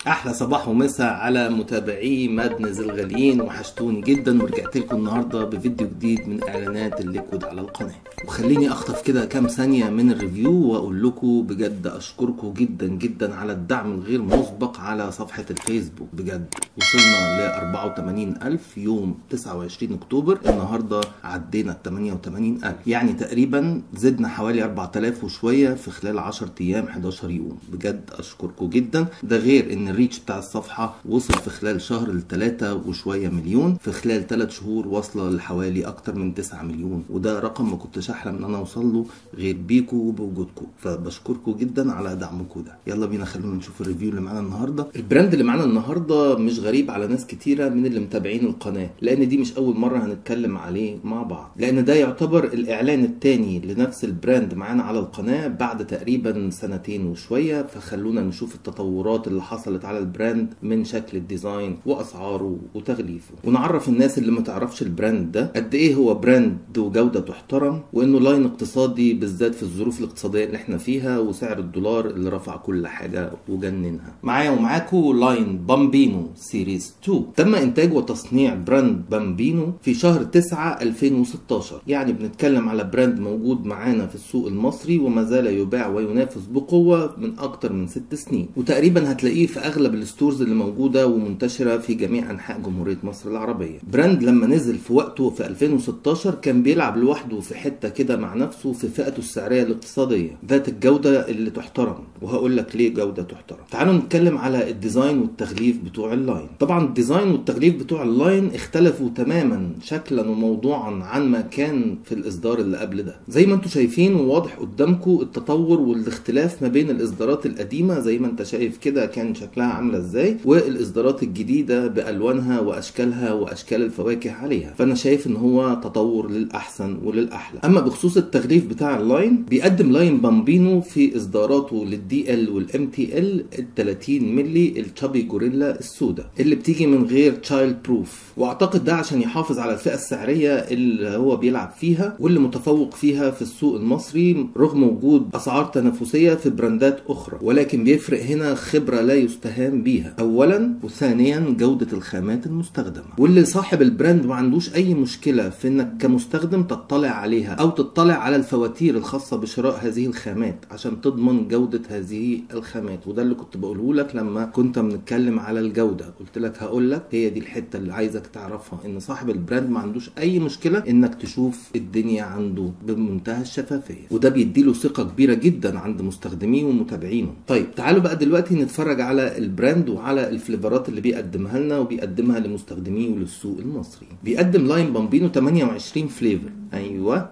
احلى صباح ومساء على متابعي مادنز الغاليين وحشتوني جدا ورجعت لكم النهارده بفيديو جديد من اعلانات الليكويد على القناه وخليني اخطف كده كام ثانيه من الريفيو واقول لكم بجد اشكركم جدا جدا على الدعم الغير مسبق على صفحه الفيسبوك بجد وصلنا ل 84000 يوم 29 اكتوبر النهارده عدينا ال 88000 يعني تقريبا زدنا حوالي 4000 وشويه في خلال 10 ايام 11 يوم بجد اشكركم جدا ده غير ان الريتش بتاع الصفحه وصل في خلال شهر لثلاثة وشويه مليون في خلال 3 شهور واصله لحوالي اكتر من 9 مليون وده رقم ما كنتش احلم ان انا اوصل له غير بيكم وبوجودكم فبشكركم جدا على دعمكم ده يلا بينا خلونا نشوف الريفيو اللي معانا النهارده البراند اللي معانا النهارده مش غريب على ناس كتيره من اللي متابعين القناه لان دي مش اول مره هنتكلم عليه مع بعض لان ده يعتبر الاعلان الثاني لنفس البراند معانا على القناه بعد تقريبا سنتين وشويه فخلونا نشوف التطورات اللي حصلت على البراند من شكل الديزاين واسعاره وتغليفه ونعرف الناس اللي ما تعرفش البراند ده قد ايه هو براند وجوده تحترم وانه لاين اقتصادي بالذات في الظروف الاقتصاديه اللي احنا فيها وسعر الدولار اللي رفع كل حاجه وجننها معايا ومعاكم لاين بامبينو سيريز 2 تم انتاج وتصنيع براند بامبينو في شهر 9 2016 يعني بنتكلم على براند موجود معانا في السوق المصري وما زال يباع وينافس بقوه من اكتر من ست سنين وتقريبا هتلاقيه في اغلب الستورز اللي موجوده ومنتشره في جميع انحاء جمهوريه مصر العربيه براند لما نزل في وقته في 2016 كان بيلعب لوحده في حته كده مع نفسه في فئته السعريه الاقتصاديه ذات الجوده اللي تحترم وهقول لك ليه جوده تحترم تعالوا نتكلم على الديزاين والتغليف بتوع اللاين طبعا الديزاين والتغليف بتوع اللاين اختلفوا تماما شكلا وموضوعا عن ما كان في الاصدار اللي قبل ده زي ما انتم شايفين وواضح قدامكم التطور والاختلاف ما بين الاصدارات القديمه زي ما انت شايف كده كان شكلها عامله ازاي والاصدارات الجديده بالوانها واشكالها واشكال الفواكه عليها فانا شايف ان هو تطور للاحسن وللاحلى اما بخصوص التغليف بتاع اللاين بيقدم لاين بامبينو في اصداراته للدي ال والام تي ال ال 30 ملي التشابي جوريلا السوداء اللي بتيجي من غير تشايلد بروف واعتقد ده عشان يحافظ على الفئه السعريه اللي هو بيلعب فيها واللي متفوق فيها في السوق المصري رغم وجود اسعار تنافسيه في براندات اخرى ولكن بيفرق هنا خبره لا يستهان بيها اولا وثانيا جوده الخامات المستخدمه واللي صاحب البراند ما عندوش اي مشكله في انك كمستخدم تطلع عليها او تطلع على الفواتير الخاصه بشراء هذه الخامات عشان تضمن جوده هذه الخامات وده اللي كنت بقوله لك لما كنت بنتكلم على الجوده قلت لك هقول لك هي دي الحته اللي عايزك تعرفها ان صاحب البراند ما عندوش اي مشكله انك تشوف الدنيا عنده بمنتهى الشفافيه وده بيديله ثقه كبيره جدا عند مستخدميه ومتابعينه طيب تعالوا بقى دلوقتي نتفرج على البراند وعلى الفليفرات اللي بيقدمها لنا وبيقدمها لمستخدميه وللسوق المصري بيقدم لاين بامبينو 28 فليفر ايوه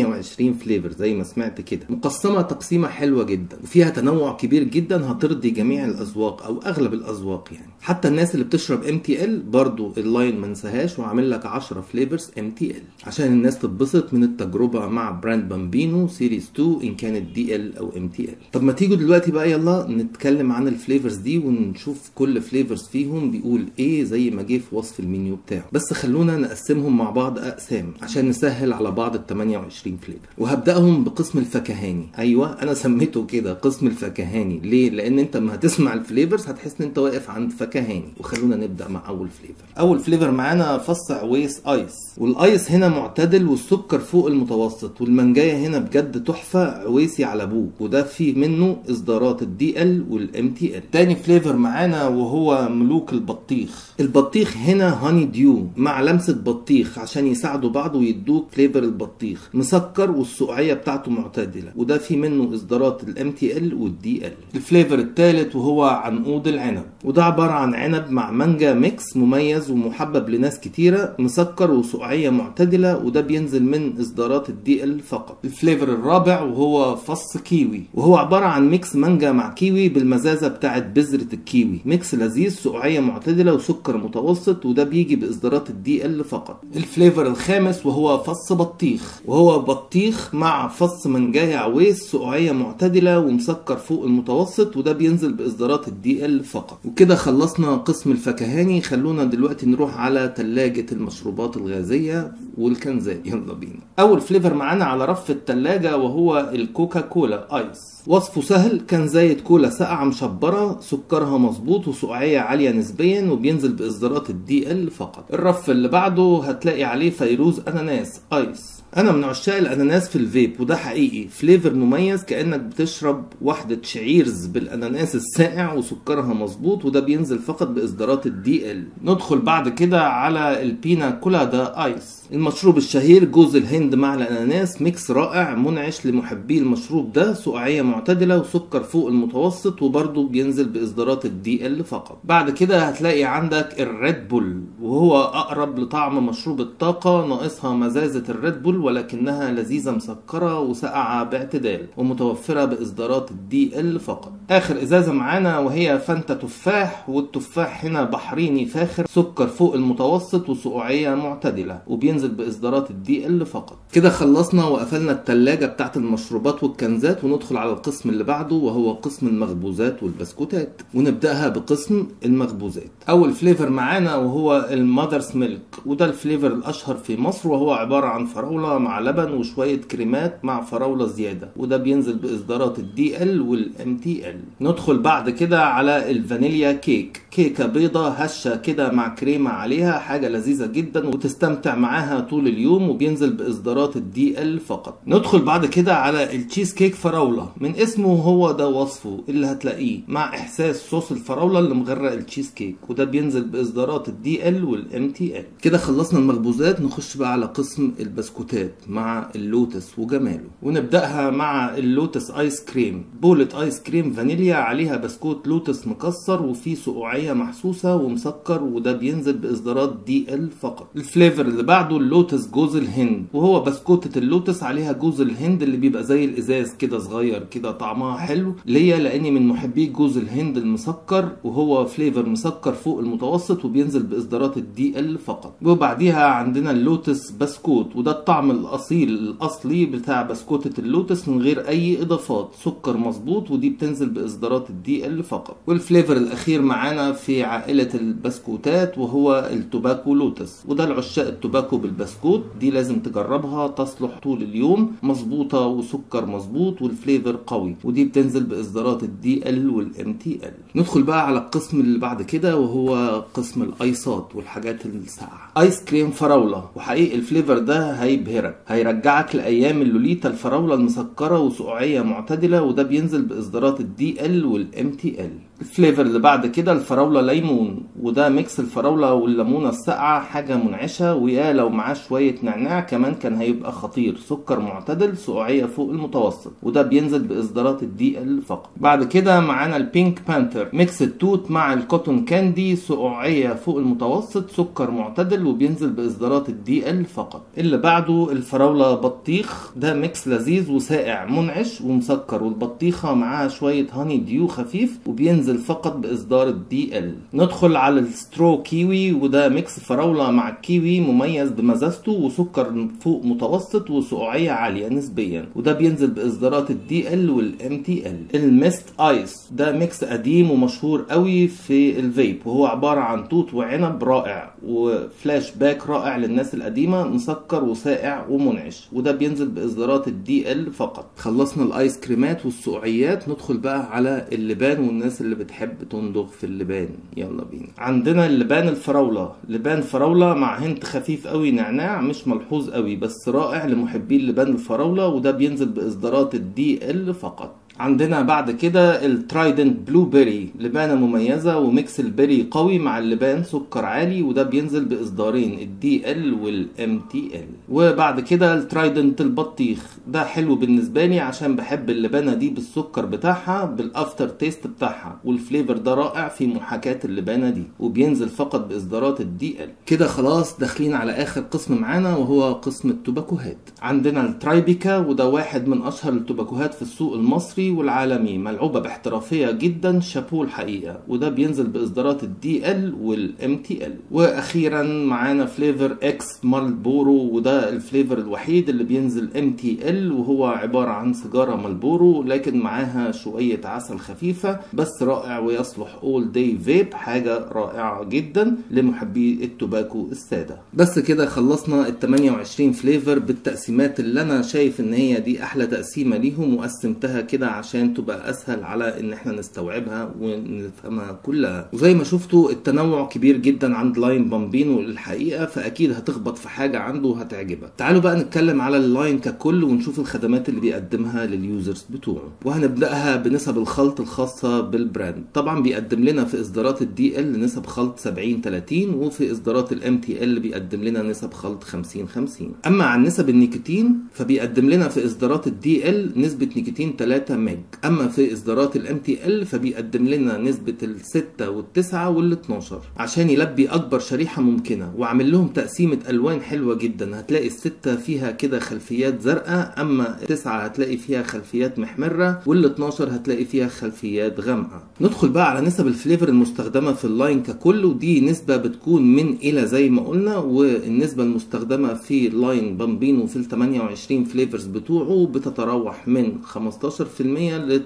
28 فليفر زي ما سمعت كده مقسمه تقسيمه حلوه جدا وفيها تنوع كبير جدا هترضي جميع الاذواق او اغلب الاذواق يعني حتى الناس اللي بتشرب ام تي ال برضو اللاين ما انساهاش وعامل لك 10 فليفرز ام تي ال عشان الناس تتبسط من التجربه مع براند بامبينو سيريز 2 ان كانت دي ال او ام تي ال طب ما تيجوا دلوقتي بقى يلا نتكلم عن الفليفرز دي ونشوف كل فليفرز فيهم بيقول ايه زي ما جه في وصف المنيو بتاعه بس خلونا نقسمهم مع بعض اقسام عشان نسهل على بعض ال 28 فليفر وهبداهم بقسم الفكهاني ايوه انا سميته كده قسم الفكهاني ليه لان انت لما هتسمع الفليفرز هتحس ان انت واقف عند فكهاني وخلونا نبدا مع اول فليفر اول فليفر معانا فص عويس ايس والايس هنا معتدل والسكر فوق المتوسط والمانجايه هنا بجد تحفه عويسي على ابوه وده فيه منه اصدارات الدي ال والام تي ال تاني فليفر معانا وهو ملوك البطيخ البطيخ هنا هاني ديو مع لمسه بطيخ عشان يساعدوا بعض ويدوك فليفر البطيخ مسكر والسقعيه بتاعته معتدله وده فيه منه اصدارات الام تي ال والدي ال الفليفر الثالث وهو عنقود العنب وده عباره عن عنب مع مانجا ميكس مميز ومحبب لناس كتيره مسكر وسقعيه معتدله وده بينزل من اصدارات الدي ال فقط الفليفر الرابع وهو فص كيوي وهو عباره عن ميكس مانجا مع كيوي بالمزازه بتاعه بذره الكيوي ميكس لذيذ سقعيه معتدله وسكر متوسط وده بيجي باصدارات الدي ال فقط الفليفر الخامس وهو فص بطيخ وهو بطيخ مع فص منجاية عويس سقعية معتدلة ومسكر فوق المتوسط وده بينزل بإصدارات الدي ال فقط وكده خلصنا قسم الفكهاني خلونا دلوقتي نروح على تلاجة المشروبات الغازية والكنزات يلا بينا اول فليفر معانا على رف التلاجة وهو الكوكا كولا ايس وصفه سهل كنزاية كولا ساقعة مشبرة سكرها مظبوط وسقعية عالية نسبيا وبينزل بإصدارات الدي ال فقط الرف اللي بعده هتلاقي عليه فيروز أناناس ايس انا من عشاق الاناناس في الفيب وده حقيقي فليفر مميز كانك بتشرب واحده شعيرز بالاناناس الساقع وسكرها مظبوط وده بينزل فقط باصدارات الدي ال ندخل بعد كده على البينا كولادا ايس المشروب الشهير جوز الهند مع الاناناس ميكس رائع منعش لمحبي المشروب ده سقعيه معتدله وسكر فوق المتوسط وبرضه بينزل باصدارات الدي ال فقط بعد كده هتلاقي عندك الريد بول وهو اقرب لطعم مشروب الطاقه ناقصها مزازه الريد بول ولكنها لذيذة مسكرة وساقعة باعتدال ومتوفرة بإصدارات الدي ال فقط آخر إزازة معانا وهي فانتا تفاح والتفاح هنا بحريني فاخر سكر فوق المتوسط وسقوعية معتدلة وبينزل بإصدارات الدي ال فقط كده خلصنا وقفلنا التلاجة بتاعت المشروبات والكنزات وندخل على القسم اللي بعده وهو قسم المخبوزات والبسكوتات ونبدأها بقسم المخبوزات أول فليفر معانا وهو المادرز ميلك وده الفليفر الأشهر في مصر وهو عبارة عن فراولة مع لبن وشوية كريمات مع فراولة زيادة وده بينزل بإصدارات الدي ال والام تي ال ندخل بعد كده على الفانيليا كيك كيكة بيضة هشة كده مع كريمة عليها حاجة لذيذة جدا وتستمتع معاها طول اليوم وبينزل بإصدارات الدي ال فقط ندخل بعد كده على التشيز كيك فراولة من اسمه هو ده وصفه اللي هتلاقيه مع إحساس صوص الفراولة اللي مغرق التشيز كيك وده بينزل بإصدارات الدي ال والام تي ال كده خلصنا المخبوزات نخش بقى على قسم البسكوتات مع اللوتس وجماله ونبدأها مع اللوتس ايس كريم بولة ايس كريم فانيليا عليها بسكوت لوتس مكسر وفيه سقوعية محسوسة ومسكر وده بينزل بإصدارات دي ال فقط الفليفر اللي بعده اللوتس جوز الهند وهو بسكوتة اللوتس عليها جوز الهند اللي بيبقى زي الإزاز كده صغير كده طعمها حلو ليا لأني من محبي جوز الهند المسكر وهو فليفر مسكر فوق المتوسط وبينزل بإصدارات الدي ال فقط وبعديها عندنا اللوتس بسكوت وده الطعم الاصيل الاصلي بتاع بسكوتة اللوتس من غير اي اضافات سكر مظبوط ودي بتنزل باصدارات الدي ال فقط والفليفر الاخير معانا في عائلة البسكوتات وهو التوباكو لوتس وده العشاق التوباكو بالبسكوت دي لازم تجربها تصلح طول اليوم مظبوطة وسكر مظبوط والفليفر قوي ودي بتنزل باصدارات الدي ال والام تي ال ندخل بقى على القسم اللي بعد كده وهو قسم الايسات والحاجات الساقعة ايس كريم فراولة وحقيقي الفليفر ده هيبهرك هيرجعك لايام اللوليتا الفراوله المسكره وسقوعيه معتدله وده بينزل باصدارات الدي ال والام تي ال الفليفر اللي بعد كده الفراوله ليمون وده ميكس الفراوله والليمونه الساقعه حاجه منعشه ويا لو معاه شويه نعناع كمان كان هيبقى خطير سكر معتدل سقوعيه فوق المتوسط وده بينزل باصدارات الدي ال فقط بعد كده معانا البينك بانثر ميكس التوت مع الكوتون كاندي سقوعيه فوق المتوسط سكر معتدل وبينزل باصدارات الدي ال فقط اللي بعده الفراوله بطيخ ده ميكس لذيذ وساقع منعش ومسكر والبطيخه معاها شويه هاني ديو خفيف وبينزل فقط باصدار الدي ال ندخل على السترو كيوي وده ميكس فراوله مع الكيوي مميز بمزازته وسكر فوق متوسط وسقوعيه عاليه نسبيا وده بينزل باصدارات الدي ال والام تي ال الميست ايس ده ميكس قديم ومشهور قوي في الفيب وهو عباره عن توت وعنب رائع وفلاش باك رائع للناس القديمه مسكر وساقع ومنعش وده بينزل باصدارات الدي ال فقط خلصنا الايس كريمات والسقعيات ندخل بقى على اللبان والناس اللي بتحب تندغ في اللبان يلا بينا عندنا اللبان الفراوله لبان فراوله مع هنت خفيف قوي نعناع مش ملحوظ قوي بس رائع لمحبي اللبان الفراوله وده بينزل باصدارات الدي ال فقط عندنا بعد كده الترايدنت بلو بيري لبانه مميزه وميكس البيري قوي مع اللبان سكر عالي وده بينزل باصدارين الدي ال والام تي ال وبعد كده الترايدنت البطيخ ده حلو بالنسبه لي عشان بحب اللبانه دي بالسكر بتاعها بالافتر تيست بتاعها والفليفر ده رائع في محاكاه اللبانه دي وبينزل فقط باصدارات الدي ال كده خلاص داخلين على اخر قسم معانا وهو قسم التوباكوهات عندنا الترايبيكا وده واحد من اشهر التوباكوهات في السوق المصري المصري والعالمي ملعوبه باحترافيه جدا شابوه الحقيقه وده بينزل باصدارات الدي ال والام تي ال واخيرا معانا فليفر اكس مالبورو وده الفليفر الوحيد اللي بينزل ام تي ال وهو عباره عن سيجاره مالبورو لكن معاها شويه عسل خفيفه بس رائع ويصلح اول داي فيب حاجه رائعه جدا لمحبي التوباكو الساده بس كده خلصنا ال 28 فليفر بالتقسيمات اللي انا شايف ان هي دي احلى تقسيمه ليهم وقسمتها كده عشان تبقى اسهل على ان احنا نستوعبها ونفهمها كلها وزي ما شفتوا التنوع كبير جدا عند لاين بامبينو الحقيقه فاكيد هتخبط في حاجه عنده وهتعجبك تعالوا بقى نتكلم على اللاين ككل ونشوف الخدمات اللي بيقدمها لليوزرز بتوعه وهنبداها بنسب الخلط الخاصه بالبراند طبعا بيقدم لنا في اصدارات الدي ال نسب خلط 70 30 وفي اصدارات الام تي ال بيقدم لنا نسب خلط 50 50 اما عن نسب النيكوتين فبيقدم لنا في اصدارات الدي ال نسبه نيكوتين 3 ميج اما في اصدارات الام تي ال فبيقدم لنا نسبه ال6 وال9 وال12 عشان يلبي اكبر شريحه ممكنه وعامل لهم تقسيمه الوان حلوه جدا هتلاقي الستة فيها كده خلفيات زرقاء اما التسعة هتلاقي فيها خلفيات محمره وال12 هتلاقي فيها خلفيات غامقه ندخل بقى على نسب الفليفر المستخدمه في اللاين ككل ودي نسبه بتكون من الى زي ما قلنا والنسبه المستخدمه في لاين بامبينو في ال 28 فليفرز بتوعه بتتراوح من 15% ل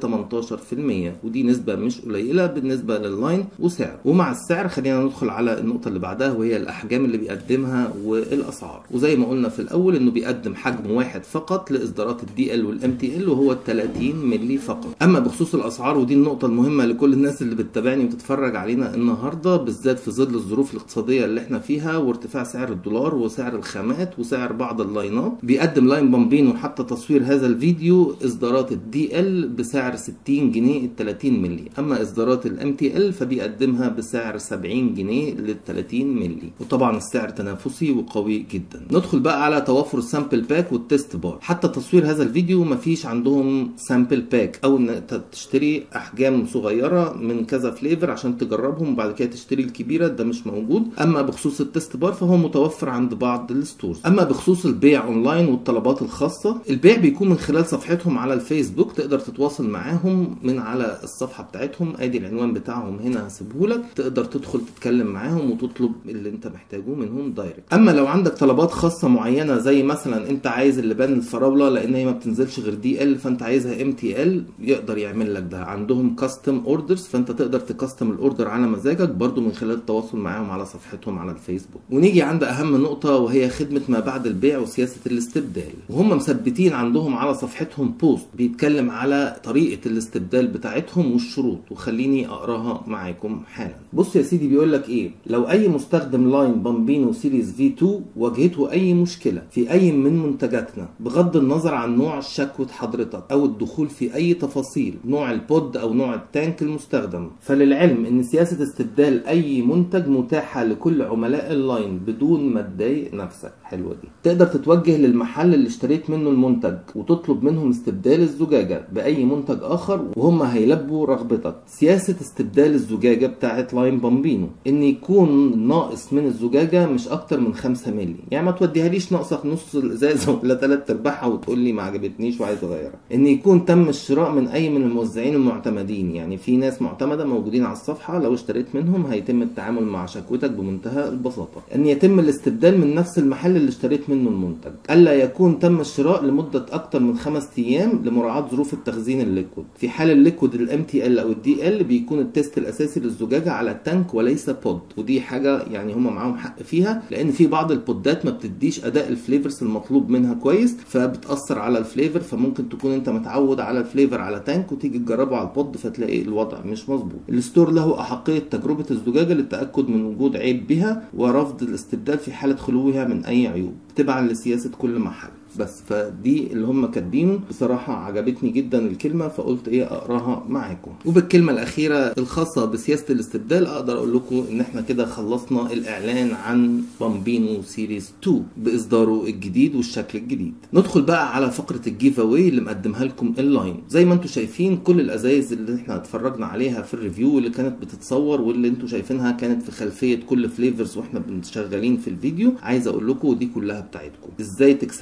18% ودي نسبه مش قليله بالنسبه لللاين وسعر ومع السعر خلينا ندخل على النقطه اللي بعدها وهي الاحجام اللي بيقدمها والاسعار وزي ما قلنا في الاول انه بيقدم حجم واحد فقط لاصدارات الدي ال والام تي ال وهو 30 مللي فقط اما بخصوص الاسعار ودي النقطه المهمه لكل الناس اللي بتتابعني وتتفرج علينا النهارده بالذات في ظل الظروف الاقتصاديه اللي احنا فيها وارتفاع سعر الدولار وسعر الخامات وسعر بعض اللاينات بيقدم لاين بامبينو حتى تصوير هذا الفيديو اصدارات الدي ال بسعر 60 جنيه ال 30 مللي اما اصدارات الام تي ال فبيقدمها بسعر 70 جنيه لل 30 مللي وطبعا السعر تنافسي وقوي جدا ندخل بقى على توفر السامبل باك والتيست بار حتى تصوير هذا الفيديو مفيش عندهم سامبل باك او ان انت تشتري احجام صغيره من كذا فليفر عشان تجربهم وبعد كده تشتري الكبيره ده مش موجود اما بخصوص التيست بار فهو متوفر عند بعض الستورز اما بخصوص البيع اونلاين والطلبات الخاصه البيع بيكون من خلال صفحتهم على الفيسبوك تقدر تتواصل معاهم من على الصفحه بتاعتهم ادي العنوان بتاعهم هنا هسيبهولك تقدر تدخل تتكلم معاهم وتطلب اللي انت محتاجه منهم دايركت اما لو عندك طلبات خاصه معينه زي مثلا انت عايز اللبان الفراوله لان هي ما بتنزلش غير دي ال فانت عايزها ام تي ال يقدر يعمل لك ده عندهم كاستم اوردرز فانت تقدر تكستم الاوردر على مزاجك برضو من خلال التواصل معاهم على صفحتهم على الفيسبوك ونيجي عند اهم نقطه وهي خدمه ما بعد البيع وسياسه الاستبدال وهم مثبتين عندهم على صفحتهم بوست بيتكلم على طريقه الاستبدال بتاعتهم والشروط وخليني اقراها معاكم حالا بص يا سيدي بيقول لك ايه لو اي مستخدم لاين بامبينو سيريز في 2 واجهته اي مشكله في اي من منتجاتنا بغض النظر عن نوع شكوى حضرتك او الدخول في اي تفاصيل نوع البود او نوع التانك المستخدم فللعلم ان سياسه استبدال اي منتج متاحه لكل عملاء اللاين بدون ما تضايق نفسك حلوه دي تقدر تتوجه للمحل اللي اشتريت منه المنتج وتطلب منهم استبدال الزجاجه باي منتج اخر وهم هيلبوا رغبتك سياسه استبدال الزجاجه بتاعت لاين بامبينو ان يكون ناقص من الزجاجه مش اكتر من 5 مللي يعني ما توديهاليش ناقصه نص الازازه ولا ثلاث ارباعها وتقول لي ما عجبتنيش وعايز اغيرها ان يكون تم الشراء من اي من الموزعين المعتمدين يعني في ناس معتمده موجودين على الصفحه لو اشتريت منهم هيتم التعامل مع شكوتك بمنتهى البساطه ان يتم الاستبدال من نفس المحل اللي اشتريت منه المنتج الا يكون تم الشراء لمده اكتر من خمس ايام لمراعاه ظروف التخزين الليكويد في حال الليكويد الام تي ال او الدي ال بيكون التيست الاساسي للزجاجه على التانك وليس بود ودي حاجه يعني هم معاهم حق فيها لان في بعض البودات ما بتديش اداء الفليفرز المطلوب منها كويس فبتاثر على الفليفر فممكن تكون انت متعود على الفليفر على تانك وتيجي تجربه على البود فتلاقي الوضع مش مظبوط الستور له احقيه تجربه الزجاجه للتاكد من وجود عيب بها ورفض الاستبدال في حاله خلوها من اي عيوب تبعا لسياسه كل محل بس فدي اللي هم كاتبينه بصراحه عجبتني جدا الكلمه فقلت ايه اقراها معاكم وبالكلمه الاخيره الخاصه بسياسه الاستبدال اقدر اقول لكم ان احنا كده خلصنا الاعلان عن بامبينو سيريز 2 باصداره الجديد والشكل الجديد ندخل بقى على فقره الجيف اواي اللي مقدمها لكم اللاين زي ما انتم شايفين كل الازايز اللي احنا اتفرجنا عليها في الريفيو اللي كانت بتتصور واللي انتم شايفينها كانت في خلفيه كل فليفرز واحنا شغالين في الفيديو عايز اقول لكم دي كلها بتاعتكم ازاي تكسبوا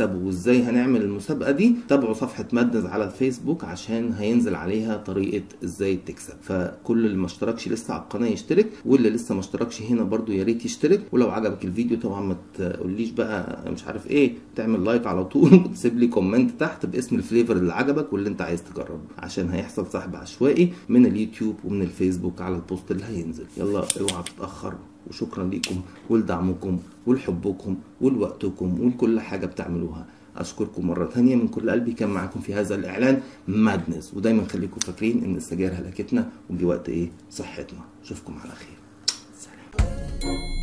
وازاي هنعمل المسابقه دي تابعوا صفحه مادنز على الفيسبوك عشان هينزل عليها طريقه ازاي تكسب فكل اللي ما اشتركش لسه على القناه يشترك واللي لسه ما اشتركش هنا برضو يا ريت يشترك ولو عجبك الفيديو طبعا ما تقوليش بقى مش عارف ايه تعمل لايك على طول وتسيب لي كومنت تحت باسم الفليفر اللي عجبك واللي انت عايز تجربه عشان هيحصل سحب عشوائي من اليوتيوب ومن الفيسبوك على البوست اللي هينزل يلا اوعى تتاخر وشكرا لكم ولدعمكم ولحبكم ولوقتكم ولكل حاجه بتعملوها اشكركم مره ثانيه من كل قلبي كان معاكم في هذا الاعلان مادنس ودايما خليكم فاكرين ان السجاير هلكتنا وجي وقت ايه صحتنا اشوفكم على خير سلام